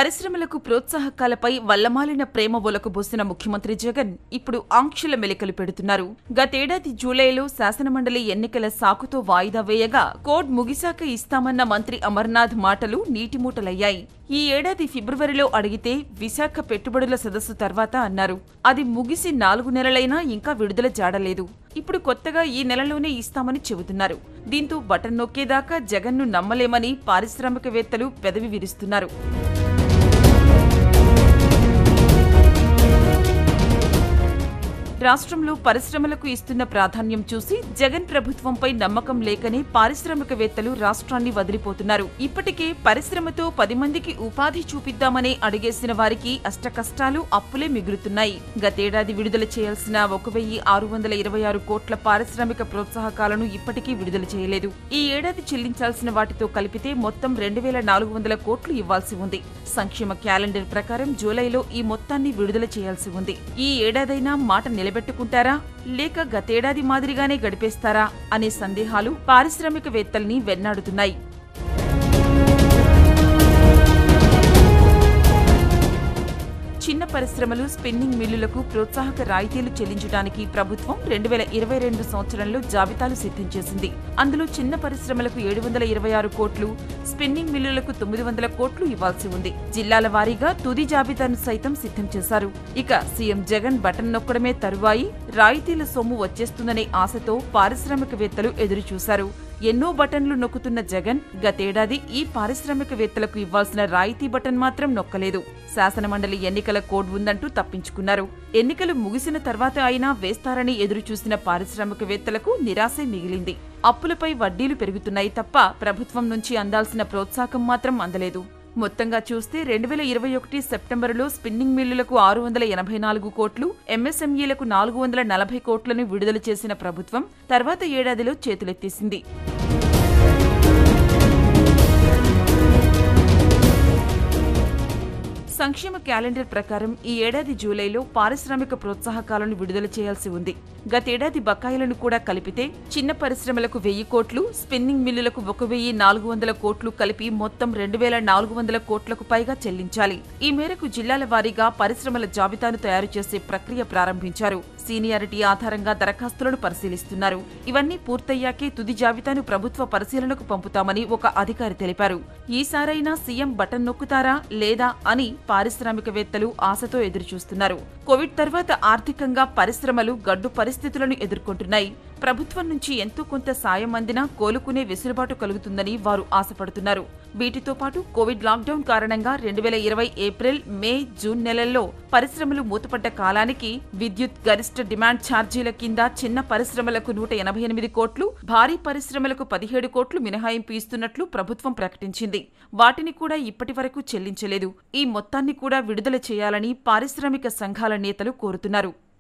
పరిశ్రమలకు ప్రోత్సాహకాలపై వల్లమాలిన ప్రేమ ఒలకబోసిన ముఖ్యమంత్రి జగన్ ఇప్పుడు ఆంక్షల మెలికలు పెడుతున్నారు గతేడాది జూలైలో శాసనమండలి ఎన్నికల సాకుతో వాయిదా వేయగా కోడ్ ముగిశాక ఇస్తామన్న మంత్రి అమర్నాథ్ మాటలు నీటిమూటలయ్యాయి ఈ ఏడాది ఫిబ్రవరిలో అడిగితే విశాఖ పెట్టుబడుల సదస్సు తర్వాత అన్నారు అది ముగిసి నాలుగు నెలలైనా ఇంకా విడుదల జాడలేదు ఇప్పుడు కొత్తగా ఈ నెలలోనే ఇస్తామని చెబుతున్నారు దీంతో బటన్ నొక్కేదాకా జగన్ను నమ్మలేమని పారిశ్రామికవేత్తలు పెదవి విరుస్తున్నారు రాష్ట్రంలో పరిశ్రమలకు ఇస్తున్న ప్రాధాన్యం చూసి జగన్ ప్రభుత్వంపై నమ్మకం లేకనే పారిశ్రామికవేత్తలు రాష్ట్రాన్ని వదిలిపోతున్నారు ఇప్పటికే పరిశ్రమతో పది మందికి ఉపాధి చూపిద్దామనే అడిగేసిన వారికి అష్టకష్టాలు అప్పులే మిగులుతున్నాయి గతేడాది విడుదల చేయాల్సిన ఒక వెయ్యి ఆరు వందల ఇరవై ఆరు కోట్ల పారిశ్రామిక ప్రోత్సాహకాలను ఇప్పటికీ విడుదల చేయలేదు ఈ ఏడాది చెల్లించాల్సిన వాటితో కలిపితే మొత్తం రెండు వేల నాలుగు వందల కోట్లు ఇవ్వాల్సి ఉంది సంక్షేమ క్యాలెండర్ ప్రకారం జూలైలో ఈ మొత్తాన్ని విడుదల చేయాల్సి ఉంది ఈ ఏడాదైనా మాట నిలబెట్టుకుంటారా లేక గతేడాది మాదిరిగానే గడిపేస్తారా అనే సందేహాలు పారిశ్రామికవేత్తల్ని వెన్నాడుతున్నాయి చిన్న పరిశ్రమలు స్పిన్నింగ్ మిల్లులకు ప్రోత్సాహక రాయితీలు చెల్లించడానికి ప్రభుత్వం రెండు వేల ఇరవై రెండు సంవత్సరంలో జాబితాలు సిద్ధం చేసింది అందులో చిన్న పరిశ్రమలకు ఏడు వందల ఇరవై ఆరు కోట్లు స్పిన్నింగ్ మిల్లులకు తొమ్మిది వందల కోట్లు ఇవ్వాల్సి ఉంది జిల్లాల వారీగా తుది జాబితాను సైతం సిద్ధం చేశారు ఇక సీఎం జగన్ బటన్ నొక్కడమే తరువాయి రాయితీల సొమ్ము వచ్చేస్తుందనే ఆశతో పారిశ్రామికవేత్తలు ఎదురుచూశారు ఎన్నో బటన్లు నొక్కుతున్న జగన్ గతేడాది ఈ పారిశ్రామికవేత్తలకు ఇవ్వాల్సిన రాయితీ బటన్ మాత్రం నొక్కలేదు శాసనమండలి ఎన్నికల కోడ్ ఉందంటూ తప్పించుకున్నారు ఎన్నికలు ముగిసిన తర్వాత అయినా వేస్తారని ఎదురుచూసిన పారిశ్రామికవేత్తలకు నిరాశే మిగిలింది అప్పులపై వడ్డీలు పెరుగుతున్నాయి తప్ప ప్రభుత్వం నుంచి అందాల్సిన ప్రోత్సాహం మాత్రం అందలేదు మొత్తంగా చూస్తే రెండు వేల ఇరవై ఒకటి సెప్టెంబరులో స్పిన్నింగ్ మిల్లులకు ఆరు వందల ఎనభై నాలుగు కోట్లు ఎంఎస్ఎంఈలకు నాలుగు వందల నలభై కోట్లను విడుదల చేసిన ప్రభుత్వం తర్వాత ఏడాదిలో చేతులెత్తేసింది సంక్షేమ క్యాలెండర్ ప్రకారం ఈ ఏడాది జూలైలో పారిశ్రామిక ప్రోత్సాహకాలను విడుదల చేయాల్సి ఉంది గతేడాది బకాయిలను కూడా కలిపితే చిన్న పరిశ్రమలకు వెయ్యి కోట్లు స్పిన్నింగ్ మిల్లులకు ఒక వెయ్యి నాలుగు వందల కోట్లు కలిపి మొత్తం రెండు వేల నాలుగు వందల కోట్లకు పైగా చెల్లించాలి ఈ మేరకు జిల్లాల వారీగా పరిశ్రమల జాబితాను తయారు చేసే ప్రక్రియ ప్రారంభించారు సీనియారిటీ ఆధారంగా దరఖాస్తులను పరిశీలిస్తున్నారు ఇవన్నీ పూర్తయ్యాకే తుది జాబితాను ప్రభుత్వ పరిశీలనకు పంపుతామని ఒక అధికారి తెలిపారు ఈసారైనా సీఎం బటన్ నొక్కుతారా లేదా అని పారిశ్రామికవేత్తలు ఆశతో ఎదురుచూస్తున్నారు కోవిడ్ తర్వాత ఆర్థికంగా పరిశ్రమలు గడ్డు పరిస్థితులను ఎదుర్కొంటున్నాయి ప్రభుత్వం నుంచి ఎంతో కొంత సాయం అందినా కోలుకునే వెసులుబాటు కలుగుతుందని వారు ఆశపడుతున్నారు వీటితో పాటు కోవిడ్ లాక్డౌన్ కారణంగా రెండు వేల ఇరవై ఏప్రిల్ మే జూన్ నెలల్లో పరిశ్రమలు మూతపడ్డ కాలానికి విద్యుత్ గరిష్ట డిమాండ్ ఛార్జీల కింద చిన్న పరిశ్రమలకు నూట ఎనభై ఎనిమిది కోట్లు భారీ పరిశ్రమలకు పదిహేడు కోట్లు మినహాయింపు ఇస్తున్నట్లు ప్రభుత్వం ప్రకటించింది వాటిని కూడా ఇప్పటి వరకు చెల్లించలేదు ఈ మొత్తాన్ని కూడా విడుదల చేయాలని పారిశ్రామిక సంఘాల నేతలు కోరుతున్నారు